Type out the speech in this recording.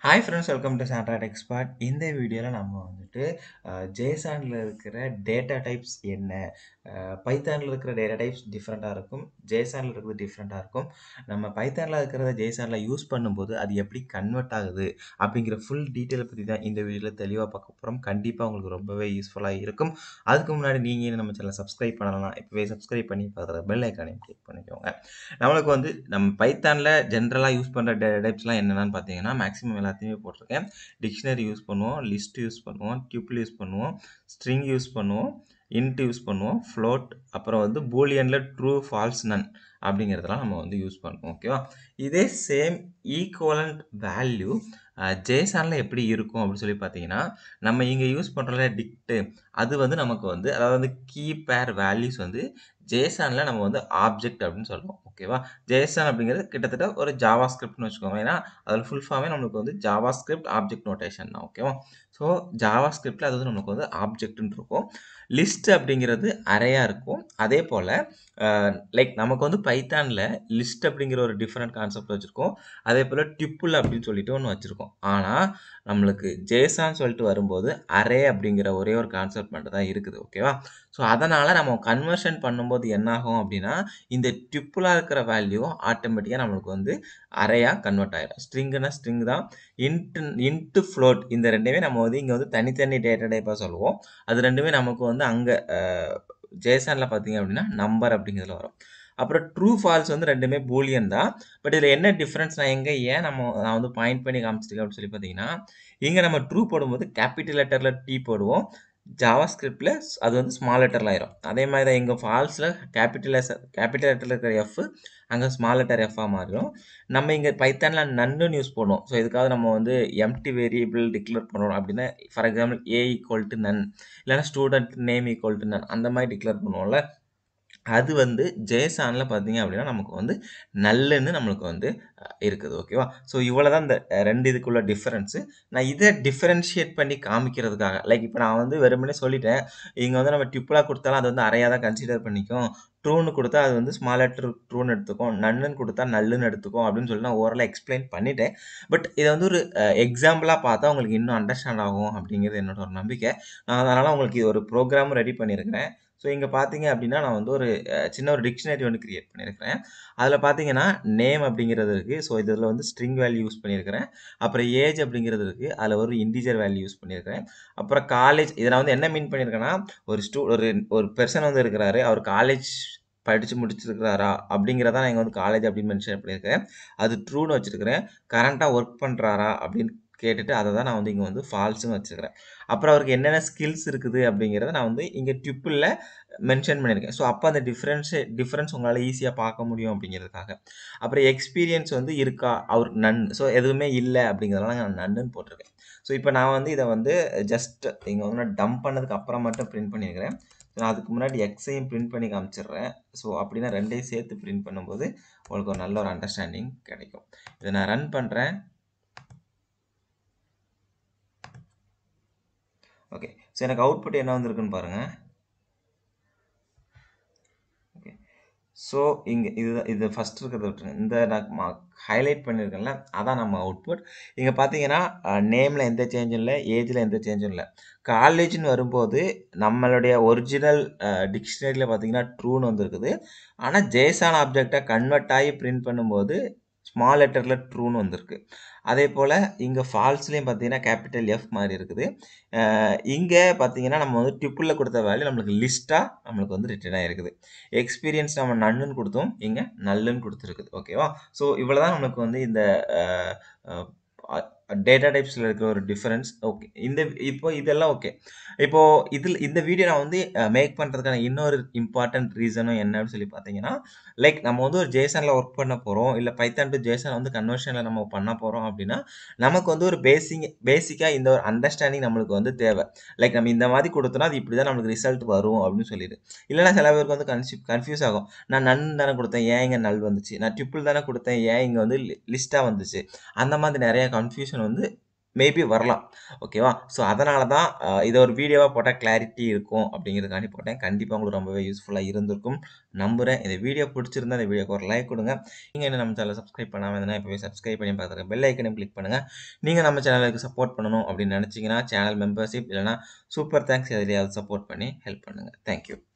Hi friends welcome to Sandroid expert இந்த வீடியோவில் நம்ம வந்துட்டு ஜேசானில் இருக்கிற டேட்டா டைப்ஸ் என்ன பைத்தானில் இருக்கிற டேட்டா டைப்ஸ் டிஃப்ரெண்ட்டாக இருக்கும் ஜேசானில் இருக்கிறது டிஃப்ரெண்ட்டாக இருக்கும் நம்ம பைத்தானில் இருக்கிறத ஜேசானில் யூஸ் பண்ணும்போது அது எப்படி கன்வெர்ட் ஆகுது அப்படிங்கிற ஃபுல் டீட்டெயிலை பற்றி தான் இந்த வீடியோவில் தெளிவாக பார்க்க போகிறோம் கண்டிப்பாக உங்களுக்கு ரொம்பவே யூஸ்ஃபுல்லாக இருக்கும் அதுக்கு முன்னாடி நீங்கள் நம்ம சேனலை சப்ஸ்கிரைப் பண்ணலாம் இப்போவே சப்ஸ்கிரைப் பண்ணி பார்க்குற பெல் ஐக்கானையும் கிளிக் பண்ணிக்கோங்க நம்மளுக்கு வந்து நம்ம பைத்தானில் ஜென்ரலாக யூஸ் பண்ணுற டேட்டா டைப்ஸ்லாம் என்னென்னு பார்த்தீங்கன்னா மேக்ஸிமம் எல்லாத்தையுமே போட்டிருக்கேன் டிக்ஷனரி யூஸ் பண்ணுவோம் லிஸ்ட் யூஸ் பண்ணுவோம் டியூப்பிள் யூஸ் பண்ணுவோம் ஸ்ட்ரிங் யூஸ் பண்ணுவோம் இன்ட் யூஸ் பண்ணுவோம் ஃப்ளோட் அப்புறம் வந்து பூலியனில் ட்ரூ ஃபால்ஸ் நன் அப்படிங்கிறதெல்லாம் நம்ம வந்து யூஸ் பண்ணுவோம் ஓகேவா இதே சேம் ஈக்குவலண்ட் வேல்யூ ஜேசானில் எப்படி இருக்கும் அப்படின்னு சொல்லி பார்த்தீங்கன்னா நம்ம இங்கே யூஸ் பண்ணுறோம்ல டிக்ட்டு அது வந்து நமக்கு வந்து அதாவது வந்து கீ பேர் வேல்யூஸ் வந்து ஜேசானில் நம்ம வந்து ஆப்ஜெக்ட் அப்படின்னு சொல்லுவோம் ஓகேவா ஜேசான் அப்படிங்கிறது கிட்டத்தட்ட ஒரு ஜாவா ஸ்கிரிப்ட்னு வச்சுக்கோங்க ஏன்னா அதில் ஃபுல் ஃபார்மே நம்மளுக்கு வந்து ஜாவா ஸ்கிரிப்ட் ஆப்ஜெக்ட் நோட்டேஷன் தான் ஓகேவா ஸோ ஜாவா ஸ்கிரிப்டில் அது வந்து நமக்கு வந்து ஆப்ஜெக்ட்னு இருக்கும் லிஸ்ட் அப்படிங்கிறது அறையாக இருக்கும் அதே போல் லைக் நமக்கு வந்து பைத்தானில் லிஸ்ட் அப்படிங்கிற ஒரு டிஃப்ரெண்ட் கான்செப்ட் வச்சுருக்கோம் அதே போல் டிப்புள் அப்படின்னு சொல்லிட்டு ஒன்று வச்சுருக்கோம் ஆனால் நம்மளுக்கு ஜேசான்னு சொல்லிட்டு வரும்போது அரே அப்படிங்கிற ஒரே ஒரு கான்செப்ட் மட்டும் தான் இருக்குது ஓகேவா ஸோ அதனால் நம்ம கன்வர்ஷன் பண்ணும்போது என்னாகும் அப்படின்னா இந்த டிப்புளாக இருக்கிற வேல்யூ ஆட்டோமேட்டிக்காக நம்மளுக்கு வந்து அரையாக கன்வெர்ட் ஆகிடும் ஸ்ட்ரிங்குனா ஸ்ட்ரிங் தான் இன்ட்டு இன்ட்டு ஃப்ளோட் இந்த ரெண்டுமே நம்ம வந்து இங்கே வந்து தனித்தனி டேட்டா டைப்பாக சொல்லுவோம் அது ரெண்டுமே நமக்கு வந்து அங்கே ஜேசானில் பார்த்தீங்க அப்படின்னா நம்பர் அப்படிங்கிறதுல வரும் அப்புறம் ட்ரூ ஃபால்ஸ் வந்து ரெண்டுமே பூலியன் தான் பட் இதில் என்ன டிஃப்ரென்ஸ் நான் எங்கே ஏன் நம்ம நான் வந்து பாயிண்ட் பண்ணி காமிச்சிருக்கேன் அப்படின்னு சொல்லி பார்த்தீங்கன்னா இங்கே நம்ம ட்ரூ போடும்போது கேபிட்டல் லெட்டரில் டி போடுவோம் ஜாவா ஸ்கிரிப்டில் அது வந்து ஸ்மால் லெட்டரில் ஆயிரும் அதே மாதிரி தான் எங்கள் ஃபால்ஸில் கேபிட்டல் கேபிட்டல் லெட்டரில் இருக்கிற எஃப் அங்கே ஸ்மால் லெட்டர் எஃப்பாக மாறிடும் நம்ம இங்கே பைத்தானில் நன்னுன்னு யூஸ் பண்ணுவோம் ஸோ இதுக்காக நம்ம வந்து எம்டி வேரியபிள் டிக்ளேர் பண்ணுறோம் அப்படின்னா for example A equal to none இல்லைனா student name equal to none அந்த மாதிரி டிக்ளேர் பண்ணுவோம்ல அது வந்து ஜேசானில் பார்த்தீங்க அப்படின்னா நமக்கு வந்து நல்லுன்னு நம்மளுக்கு வந்து இருக்குது ஓகேவா ஸோ இவ்வளோ தான் இந்த ரெண்டு இதுக்குள்ள டிஃப்ரென்ஸு நான் இதை டிஃப்ரென்ஷியேட் பண்ணி காமிக்கிறதுக்காக லைக் இப்போ நான் வந்து வெறுமனே சொல்லிட்டேன் இங்கே வந்து நம்ம டிப்பிளாக கொடுத்தாலும் அது வந்து அறையாக தான் கன்சிடர் பண்ணிக்கும் ட்ரூன்னு கொடுத்தா அது வந்து ஸ்மால் லெட்டர் ட்ரூன்னு எடுத்துக்கும் நன்னுன்னு கொடுத்தா நல்லுன்னு எடுத்துக்கும் அப்படின்னு சொல்லி நான் ஓரளவு எக்ஸ்பிளைன் பண்ணிட்டேன் பட் இதை வந்து ஒரு எக்ஸாம்பிளாக பார்த்தா உங்களுக்கு இன்னும் அண்டர்ஸ்டாண்ட் ஆகும் அப்படிங்கிறது என்னோட ஒரு நம்பிக்கை நான் அதனால் உங்களுக்கு ஒரு ப்ரோக்ராமும் ரெடி பண்ணியிருக்கிறேன் ஸோ இங்கே பார்த்தீங்க அப்படின்னா நான் வந்து ஒரு சின்ன ஒரு டிக்ஷனரி ஒன்று க்ரியேட் பண்ணியிருக்கிறேன் அதில் பார்த்தீங்கன்னா நேம் அப்படிங்கிறது இருக்குது ஸோ இதில் வந்து ஸ்ட்ரிங் வேல்யூ யூஸ் பண்ணியிருக்கிறேன் அப்புறம் ஏஜ் அப்படிங்கிறது இருக்குது அதில் ஒரு இன்டிஜர் வேல்யூ யூஸ் பண்ணியிருக்கிறேன் அப்புறம் காலேஜ் இதை நான் வந்து என்ன மீன் பண்ணியிருக்கேன்னா ஒரு ஸ்டூ ஒரு ஒரு பெர்சன் வந்து இருக்கிறாரு அவர் காலேஜ் படித்து முடிச்சிருக்கிறாரா அப்படிங்கிறத நான் இங்கே வந்து காலேஜ் அப்படின்னு மென்ஷன் பண்ணியிருக்கிறேன் அது ட்ரூன்னு வச்சுருக்கிறேன் கரண்ட்டாக ஒர்க் பண்ணுறாரா அப்படின்னு கேட்டுட்டு அதை தான் நான் வந்து இங்கே வந்து ஃபால்ஸுன்னு வச்சுருக்கிறேன் அப்புறம் அவருக்கு என்னென்ன ஸ்கில்ஸ் இருக்குது அப்படிங்கிறத நான் வந்து இங்கே ட்ரிப்பிளில் மென்ஷன் பண்ணியிருக்கேன் ஸோ அப்போ அந்த டிஃப்ரென்ஸு டிஃப்ரென்ஸ் உங்களால் ஈஸியாக பார்க்க முடியும் அப்படிங்கிறதுக்காக அப்புறம் எக்ஸ்பீரியன்ஸ் வந்து இருக்கா அவருக்கு நன் ஸோ எதுவுமே இல்லை அப்படிங்கிறதெல்லாம் நான் நன்னுன்னு போட்டிருக்கேன் ஸோ இப்போ நான் வந்து இதை வந்து ஜஸ்ட் இங்கே வந்து நான் டம்ப் பண்ணதுக்கு அப்புறம் மட்டும் பிரிண்ட் பண்ணியிருக்கிறேன் நான் அதுக்கு முன்னாடி எக்ஸையும் பிரிண்ட் பண்ணி காமிச்சிடுறேன் ஸோ அப்படின்னா ரெண்டையும் சேர்த்து பிரிண்ட் பண்ணும்போது உங்களுக்கு ஒரு நல்ல ஒரு அண்டர்ஸ்டாண்டிங் கிடைக்கும் இதை நான் ரன் பண்ணுறேன் ஓகே ஸோ எனக்கு அவுட்புட் என்ன வந்திருக்குன்னு பாருங்கள் ஓகே ஸோ இங்கே இது இது ஃபஸ்ட் இருக்கிறத விட்டுருங்க இந்த நான் ஹைலைட் பண்ணியிருக்கேன்ல அதான் நம்ம அவுட்புட் இங்கே பார்த்தீங்கன்னா நேமில் எந்த சேஞ்சும் இல்லை ஏஜில் எந்த சேஞ்சும் இல்லை காலேஜ்னு வரும்போது நம்மளுடைய ஒரிஜினல் டிக்ஷனரியில் பார்த்தீங்கன்னா ட்ரூன்னு வந்திருக்குது ஆனால் ஜேசான் ஆப்ஜெக்டை கன்வெர்ட் ஆகி பிரிண்ட் பண்ணும்போது ஸ்மால் லெட்டரில் ட்ரூன்னு வந்திருக்கு அதே போல் இங்கே ஃபால்ஸ்லேயும் பார்த்தீங்கன்னா கேபிட்டல் எஃப் மாதிரி இருக்குது இங்கே பார்த்தீங்கன்னா நம்ம வந்து டிப்புளில் கொடுத்த வேல்யூ நம்மளுக்கு லிஸ்ட்டாக நம்மளுக்கு வந்து ரிட்டர்ன் ஆகிருக்குது எக்ஸ்பீரியன்ஸ் நம்ம நன்னுன்னு கொடுத்தோம் இங்கே நல்லுன்னு கொடுத்துருக்குது ஓகேவா ஸோ இவ்வளோ தான் நம்மளுக்கு வந்து இந்த டேட்டா டைப்ஸில் இருக்கிற ஒரு டிஃப்ரென்ஸ் ஓகே இந்த இப்போ இதெல்லாம் ஓகே இப்போது இதில் இந்த வீடியோ நான் வந்து மேக் பண்ணுறதுக்கான இன்னொரு இம்பார்ட்டன்ட் ரீசனும் என்னன்னு சொல்லி பார்த்தீங்கன்னா லைக் நம்ம வந்து ஒரு ஜேசனில் ஒர்க் பண்ண போகிறோம் இல்லை பைத்தான் டு ஜேசன் வந்து கன்வர்ஷனில் நம்ம பண்ண போகிறோம் அப்படின்னா நமக்கு வந்து ஒரு பேசிக் பேசிக்காக இந்த ஒரு அண்டர்ஸ்டாண்டிங் நம்மளுக்கு வந்து தேவை லைக் நம்ம இந்த மாதிரி கொடுத்தோன்னா அது இப்படி தான் நம்மளுக்கு ரிசல்ட் வரும் அப்படின்னு சொல்லிடு இல்லைனா சில பேருக்கு வந்து கன்ஃபியூ கன்ஃபியூஸ் ஆகும் நான் நன் தானே கொடுத்தேன் ஏன் இங்கே நல் வந்துச்சு நான் ட்ரிப்பிள் தானே கொடுத்தேன் ஏன் இங்கே வந்து லிஸ்ட்டாக வந்துச்சு அந்த மாதிரி நிறைய கன்ஃபியூஷன் வந்து மேபி வரலாம். ஓகேவா? ஸோ அதனால தான் அ இத ஒரு வீடியோவா போட்டா கிளாரிட்டி இருக்கும் அப்படிங்கிறதுக்காண்டி போட்டேன். கண்டிப்பா உங்களுக்கு ரொம்பவே யூஸ்ஃபுல்லா இருந்திருக்கும் நம்புறேன். இந்த வீடியோ புடிச்சிருந்தா இந்த வீடியோக்கு ஒரு லைக் குடுங்க. நீங்க இன்னும் நம்ம சேனல சப்ஸ்கிரைப் பண்ணாம இருந்தீங்கன்னா இப்பவே சப்ஸ்கிரைப் பண்ணி பக்கத்துல இருக்க பெல் ஐகானையும் கிளிக் பண்ணுங்க. நீங்க நம்ம சேனலுக்கு சப்போர்ட் பண்ணணும் அப்படின்னு நெனச்சீங்கன்னா, சேனல் மெம்பர்ஷிப் இல்லன்னா சூப்பர் தேங்க்ஸ் எதுலயாவது சப்போர்ட் பண்ணி ஹெல்ப் பண்ணுங்க. Thank you.